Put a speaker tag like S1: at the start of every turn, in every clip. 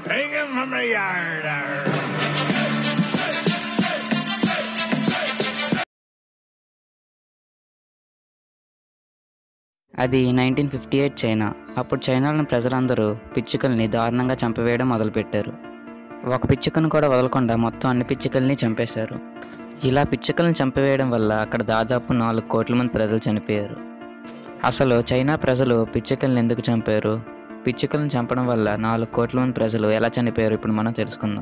S1: Take him from the yard.
S2: అది nineteen fifty eight China అప్పుడు చైనాలోని ప్రజలందరూ పిచ్చుకల్ని దారుణంగా చంపివేయడం మొదలుపెట్టారు ఒక పిచ్చుకను కూడా వదలకుండా మొత్తం అన్ని పిచ్చుకల్ని చంపేశారు ఇలా పిచ్చుకల్ని చంపివేయడం వల్ల అక్కడ దాదాపు నాలుగు కోట్ల మంది ప్రజలు చనిపోయారు అసలు చైనా ప్రజలు పిచ్చుకల్ని ఎందుకు చంపారు పిచ్చుకల్ని చంపడం వల్ల నాలుగు కోట్ల మంది ప్రజలు ఎలా చనిపోయారు ఇప్పుడు మనం తెలుసుకుందాం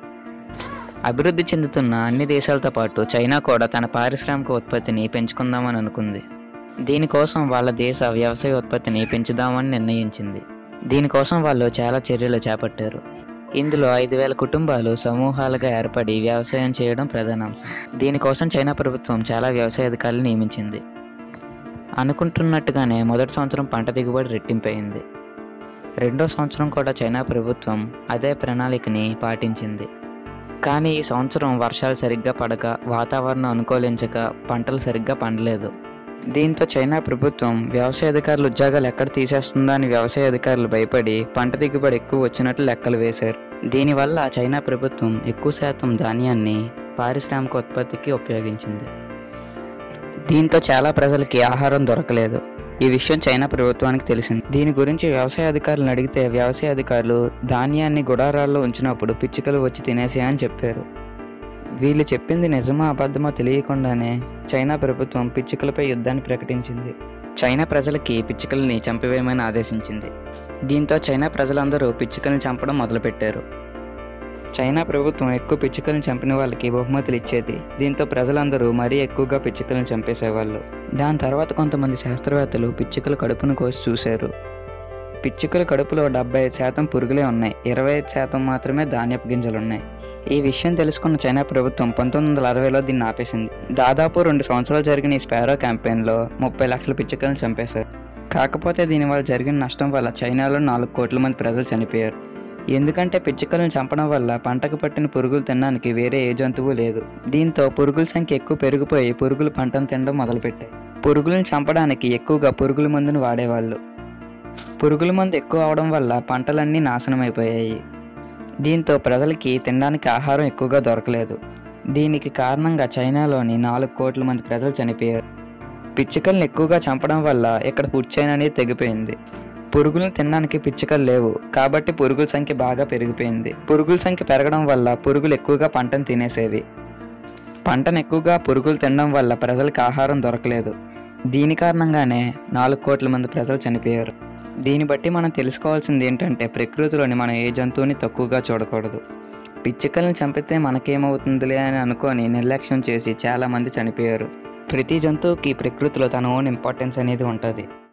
S2: అభివృద్ధి చెందుతున్న అన్ని దేశాలతో పాటు చైనా కూడా తన పారిశ్రామిక ఉత్పత్తిని పెంచుకుందామని అనుకుంది దీనికోసం వాళ్ళ దేశ వ్యవసాయ ఉత్పత్తిని పెంచుదామని నిర్ణయించింది దీనికోసం వాళ్ళు చాలా చర్యలు చేపట్టారు ఇందులో ఐదు వేల కుటుంబాలు సమూహాలుగా ఏర్పడి వ్యవసాయం చేయడం ప్రధాన అంశం దీనికోసం చైనా ప్రభుత్వం చాలా వ్యవసాయ అధికారులు నియమించింది అనుకుంటున్నట్టుగానే మొదటి సంవత్సరం పంట దిగుబడి రెట్టింపయింది రెండో సంవత్సరం కూడా చైనా ప్రభుత్వం అదే ప్రణాళికని పాటించింది కానీ ఈ సంవత్సరం వర్షాలు సరిగ్గా పడక వాతావరణం అనుకూలించక పంటలు సరిగ్గా పండలేదు దీంతో చైనా ప్రభుత్వం వ్యవసాయ అధికారులు ఉద్యోగాలు ఎక్కడ తీసేస్తుందా అని వ్యవసాయ అధికారులు భయపడి పంట దిగుబడి ఎక్కువ వచ్చినట్లు లెక్కలు వేశారు దీనివల్ల చైనా ప్రభుత్వం ఎక్కువ శాతం ధాన్యాన్ని పారిశ్రామిక ఉత్పత్తికి ఉపయోగించింది దీంతో చాలా ప్రజలకి ఆహారం దొరకలేదు ఈ విషయం చైనా ప్రభుత్వానికి తెలిసింది దీని గురించి వ్యవసాయ అధికారులను అడిగితే వ్యవసాయ అధికారులు ధాన్యాన్ని గుడారాల్లో ఉంచినప్పుడు పిచ్చుకలు వచ్చి తినేసాయని చెప్పారు వీళ్ళు చెప్పింది నిజమా అబద్ధమో తెలియకుండానే చైనా ప్రభుత్వం పిచ్చుకలపై యుద్ధాన్ని ప్రకటించింది చైనా ప్రజలకి పిచ్చుకల్ని చంపివేయమని ఆదేశించింది దీంతో చైనా ప్రజలందరూ పిచ్చుకల్ని చంపడం మొదలుపెట్టారు చైనా ప్రభుత్వం ఎక్కువ పిచ్చుకల్ని చంపిన వాళ్ళకి బహుమతులు ఇచ్చేది దీంతో ప్రజలందరూ మరీ ఎక్కువగా పిచ్చుకల్ని చంపేసేవాళ్ళు దాని తర్వాత కొంతమంది శాస్త్రవేత్తలు పిచ్చుకల కడుపును కోసి చూశారు పిచ్చుకల కడుపులో డెబ్బై ఐదు శాతం పురుగులే ఉన్నాయి ఇరవై ఐదు శాతం మాత్రమే ధాన్యపు గింజలు ఉన్నాయి ఈ విషయం తెలుసుకున్న చైనా ప్రభుత్వం పంతొమ్మిది వందల అరవైలో దీన్ని ఆపేసింది దాదాపు రెండు సంవత్సరాలు జరిగిన ఈ స్పారో క్యాంపెయిన్లో ముప్పై లక్షల పిచ్చుకలను చంపేశారు కాకపోతే దీనివల్ల జరిగిన నష్టం వల్ల చైనాలో నాలుగు కోట్ల మంది ప్రజలు చనిపోయారు ఎందుకంటే పిచ్చుకలను చంపడం వల్ల పంటకు పట్టిన పురుగులు తినడానికి వేరే ఏ జంతువు లేదు దీంతో పురుగుల సంఖ్య ఎక్కువ పెరిగిపోయి పురుగులు పంటను తినడం మొదలుపెట్టాయి పురుగులను చంపడానికి ఎక్కువగా పురుగుల మందును వాడేవాళ్ళు పురుగుల మందు ఎక్కువ అవడం వల్ల పంటలన్నీ నాశనం అయిపోయాయి దీంతో ప్రజలకి తినడానికి ఆహారం ఎక్కువగా దొరకలేదు దీనికి కారణంగా చైనాలోని నాలుగు కోట్ల మంది ప్రజలు చనిపోయారు పిచ్చుకల్ని ఎక్కువగా చంపడం వల్ల ఇక్కడ ఫుడ్ చైన్ అనేది తెగిపోయింది పురుగులను తినడానికి పిచ్చుకలు లేవు కాబట్టి పురుగుల సంఖ్య బాగా పెరిగిపోయింది పురుగుల సంఖ్య పెరగడం వల్ల పురుగులు ఎక్కువగా పంటను తినేసేవి పంటను ఎక్కువగా పురుగులు తినడం వల్ల ప్రజలకు ఆహారం దొరకలేదు దీని కారణంగానే నాలుగు కోట్ల మంది ప్రజలు చనిపోయారు దీన్ని బట్టి మనం తెలుసుకోవాల్సింది ఏంటంటే ప్రకృతిలోని మనం ఏ జంతువుని తక్కువగా చూడకూడదు పిచ్చుకల్ని చంపితే మనకేమవుతుందిలే అని అనుకొని నిర్లక్ష్యం చేసి చాలామంది చనిపోయారు ప్రతి జంతువుకి ప్రకృతిలో తన ఓన్ ఇంపార్టెన్స్ అనేది ఉంటుంది